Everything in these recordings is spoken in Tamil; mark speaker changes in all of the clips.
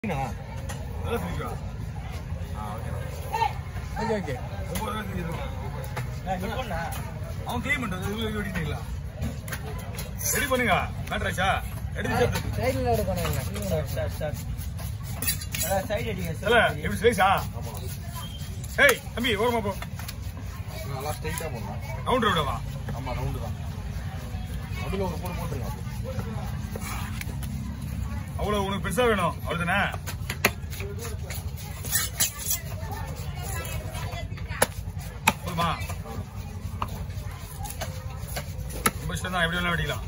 Speaker 1: நல்லா செஞ்சுக்கோ. ஆ, ஓகே.
Speaker 2: ஓகே ஓகே
Speaker 1: ஒன்பது ரூபா செஞ்சிருக்கோம். அவன் clean பண்ணிட்டு வந்து இவ்வளவு வெட்டிட்டீங்களா? ரெடி பண்ணுங்க மேட்ராச்சா எடுத்து சேர்த்து
Speaker 2: சைடில் எடுக்கணும்
Speaker 3: சைடு அடிங்க
Speaker 1: இல்ல எப்படி ஸ்லைஸா ஏய் தம்பி ஓரமா போ
Speaker 4: நல்லா ஸ்ட்ரைட்டா போடணும்
Speaker 1: ரவுண்ட் விடவா
Speaker 4: ஆமா ரவுண்டு தான் நடுவில் ஒரு போடு போட்டுருங்க
Speaker 1: அவ்வளவு உனக்கு பெருசா வேணும் அவ்வளவுதானே போதுமா ரொம்ப இஷ்டம் தான் எப்படி வேணா வெட்டிக்கலாம்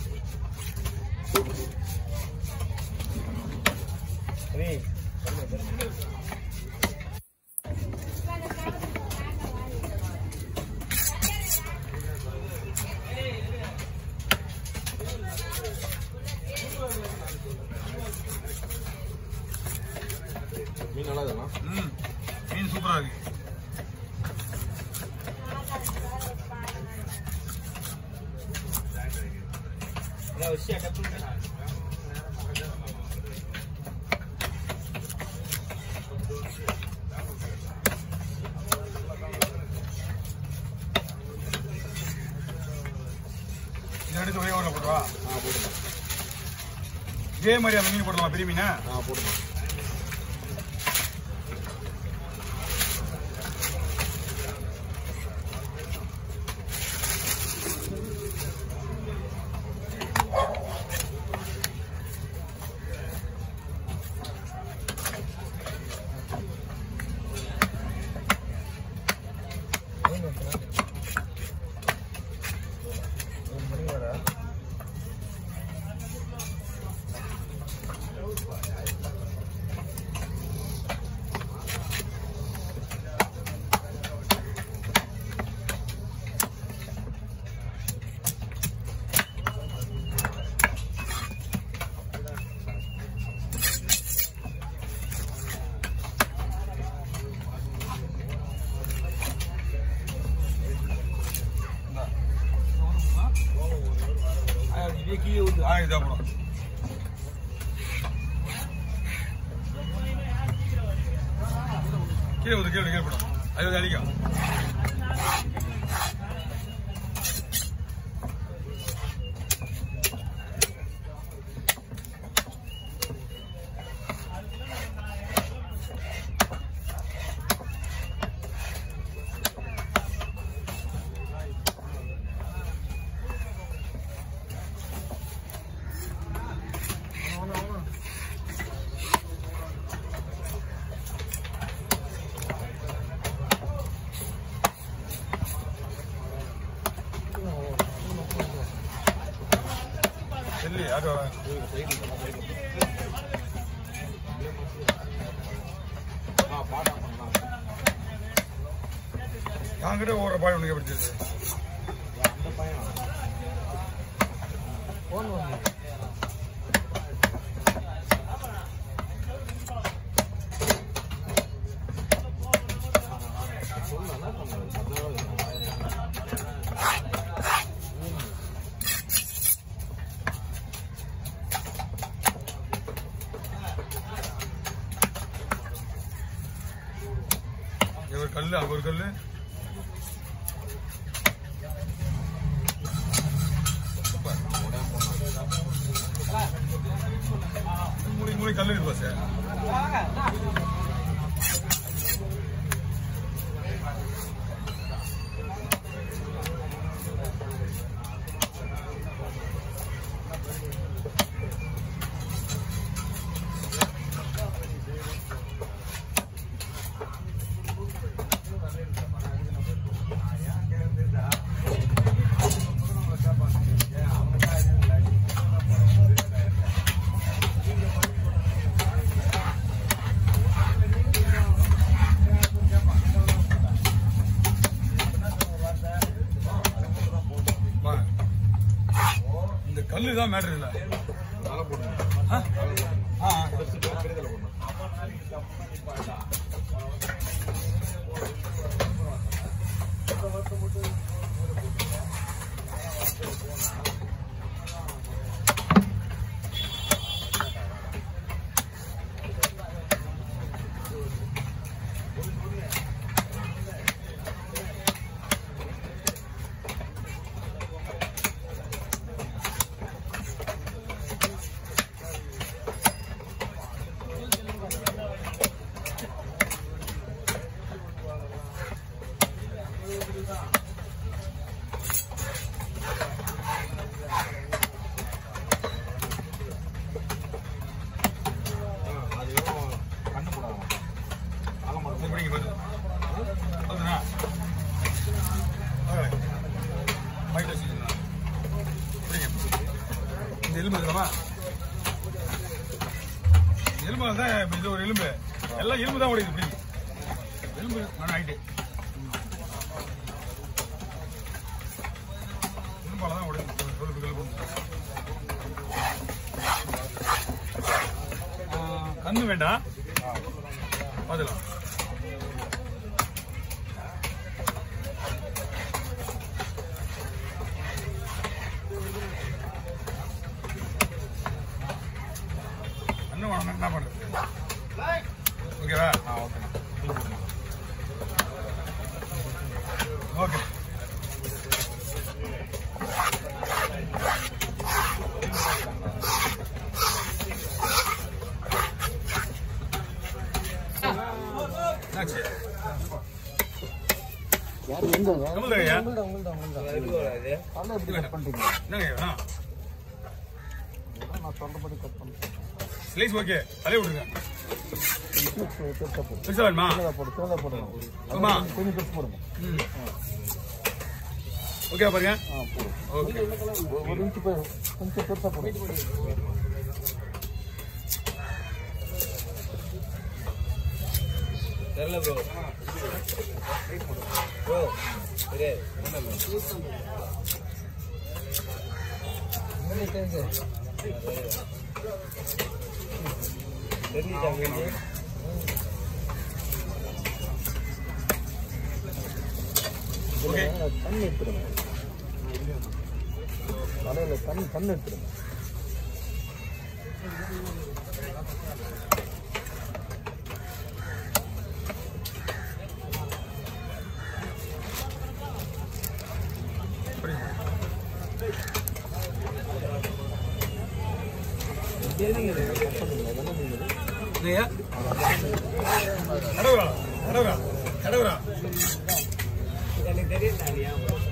Speaker 4: மீன் நல்லா இதெல்லாம்
Speaker 1: ம் மீன் சூப்பரா இருக்கு இதை எடுத்து ஒரே ஒரு போடுவா
Speaker 4: ஆ போடுங்க
Speaker 1: இதே மாதிரி அந்த மீன் போடலாம் பெரிய மீனா
Speaker 4: ஆ போடுங்க
Speaker 1: ஆ இதா போடும் கீழே ஊத்து கீழே கீழே போடும் அது வந்து அடிக்கும் செல்லி அது
Speaker 4: ஆ பாட்டா பண்ணலாம்
Speaker 1: நாங்கிட்ட ஓடுற பாய் உனக்கு எப்படி தெரியுது
Speaker 4: அந்த பையன்
Speaker 2: ஃபோன் வாங்க
Speaker 4: சொல்லலாம் என்ன பண்ணுறது பதினாறு
Speaker 1: இங்க ஒரு கல்லு அங்க ஒரு கல்லு மூணு மூணு கல்லு இருக்கு பாஸ் இந்த கல்லு தான் மேட்டர் இல்ல
Speaker 4: நல்லா போடுங்க
Speaker 1: ஆ? ஆ, ஆ.
Speaker 4: பெருசுக்கு பெரியதில் போடணும்
Speaker 1: இப்ப இது ஒரு எலும்பு எல்லாம் எலும்பு தான் உடையுது இப்படி எலும்பு நான் ஆயிட்டு எலும்பால தான் உடையுது எலும்பு எலும்பு ஆ, கண்ணு வேண்டாம் பார்த்துக்கலாம் கண்ணு வேணும் என்ன பண்ணுறது ஓகேவா
Speaker 4: ஆ ஓகே
Speaker 1: ஓகே என்னாச்சு? கம்முனு இருங்க ஐயா.
Speaker 2: உங்கள்தான் உங்கள்தான் உங்கள்தான்
Speaker 4: பல்ல எப்படி கட் பண்ணிட்டீங்க
Speaker 1: என்னங்க ஐயா? வேணாம்.
Speaker 4: இதெல்லாம் நான் சொல்றபடி கட் பண்ணேன்
Speaker 1: ஸ்லைஸ் ஓகே தலையை விடுங்க
Speaker 4: பெருசா போடு
Speaker 1: பெருசா வேணுமா
Speaker 4: சின்னதா போடு சின்னதா போடணும்
Speaker 1: ஆமா.
Speaker 4: கொஞ்சம் பெருசு போடுங்க
Speaker 1: ம். ஓகே பாருங்க
Speaker 4: ஆ போடு
Speaker 1: ஓகே
Speaker 4: ஒரு- ஒரு இன்ச்சு போய் கொஞ்சம் பெருசா போடுங்க
Speaker 2: தெரியல ப்ரோ ப்ரோ சரி தெரிஞ்சிட்டாங்க
Speaker 1: ஓகே
Speaker 4: தண்ணி எடுத்துருங்க தலையில தண்ணி தண்ணி எடுத்துருங்க
Speaker 1: புரியுது. ஐயா கடவுரா கடவுரா கடவுரா
Speaker 2: எனக்கு தெரியல நீ ஏன் bro?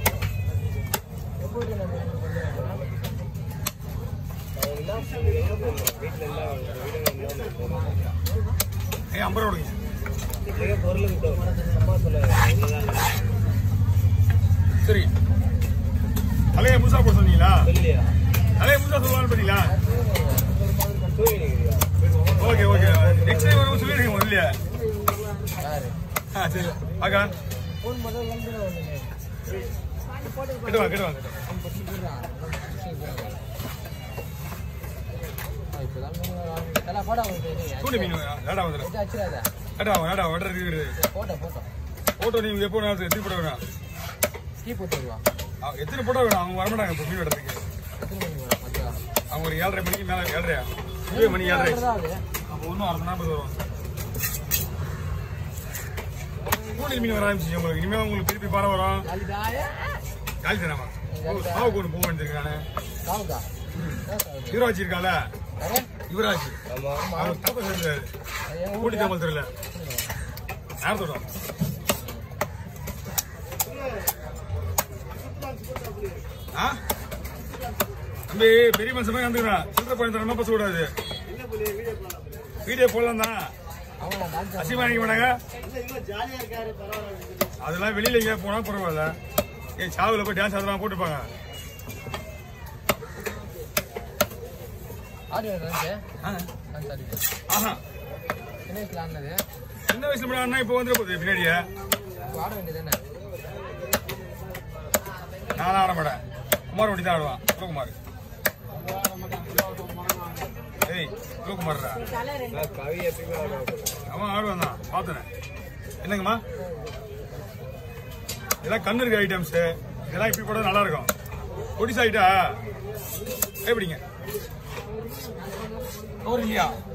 Speaker 2: அவங்கெல்லாம் வீட்டுல எல்லாம் வீடு எல்லாம் போகணும்.
Speaker 1: ஐயா ஐம்பது ரூபா கொடுங்க
Speaker 2: இல்லையா பொருள் கிட்டோம் அம்மா சொல்ல இவ்வளவுதான்
Speaker 1: சரி தலையை புதுசா போட சொன்னீங்களா
Speaker 2: சொல்லியா
Speaker 1: தலையை புதுசா சொல்லுவான்னு பண்ணீங்களா
Speaker 2: தூங்கி நிற்கிறியா
Speaker 1: ஓகே ஓகே நெக்ஸ்ட் டைம் வரும்போது சொல்லிடுங்க முதல்ல
Speaker 2: யாரு
Speaker 1: ஆ சரி ஆக்கா
Speaker 2: ஃபோன் பண்ணா வந்து
Speaker 1: கிட்ட வாங்க கிட்ட வாங்க தூண்டி மீன் லேடா வந்துடும் லேடா ஆகும் லேடா வட்டுறது இருக்குது போட்டோ நீங்க எப்போ வேணாலும் எத்தனை போட்டோ வேணாம் ஆ, எத்தனை போட்டோ வேணும் அவங்க வரமாட்டாங்க இப்போ மீன் வெட்டுறதுக்கு அவங்க ஒரு ஏழரை மணிக்கு மேலே ஏழரையா ஏழு மணி ஏழரை அப்போ ஒன்றும் அரை மணி நேரம் வரும் கூலி மீன் வர ஆரம்பிச்சு உங்களுக்கு இனிமேல் உங்களுக்கு திருப்பி பாறை வரும் காலி தானேமா சாவுக்கு ஒன்று போக வேண்டியிருக்கு நான் யுவராஜ் இருக்கால யுவராஜ்
Speaker 2: ஆமா
Speaker 1: அவர் தப்ப சேர்ந்தாரு கூட்டி தமிழ் தெரியல நேரத்தோட ஆ தம்பி பெரிய மனுஷன் மாதிரி வந்துக்கிறேன் சில்லற பையன் தரணும் பச கூடாது வீடியோ போடலாம் தான் அசிமா நினைக்க மாட்டாங்க அதெல்லாம் வெளியில எங்கேயா போனா பரவாயில்ல ஏன் சாவுல போய் டான்ஸ் அதெல்லாம் போட்டுப்பாங்க ஆ. ஆஹா சின்ன வயசுல போய் அண்ணா இப்போ வந்துட போகுது பின்னாடியே நான் ஆட மாட்டேன் குமார் வண்டி தான் ஆடுவான் சிவகுமார் ஏய் சிவகுமார்ரா
Speaker 2: நான் கவி எப்பயுமே ஆடுவேன்
Speaker 1: அவன் ஆடுவான் தான் பார்த்தனே என்னங்கம்மா இதெல்லாம் கண்ணு இருக்க ஐட்டம்ஸ் இதெல்லாம் இப்படி போட நல்லா இருக்கும் பொடிசா ஆயிட்டா எப்படிங்க ஒரு இல்லையா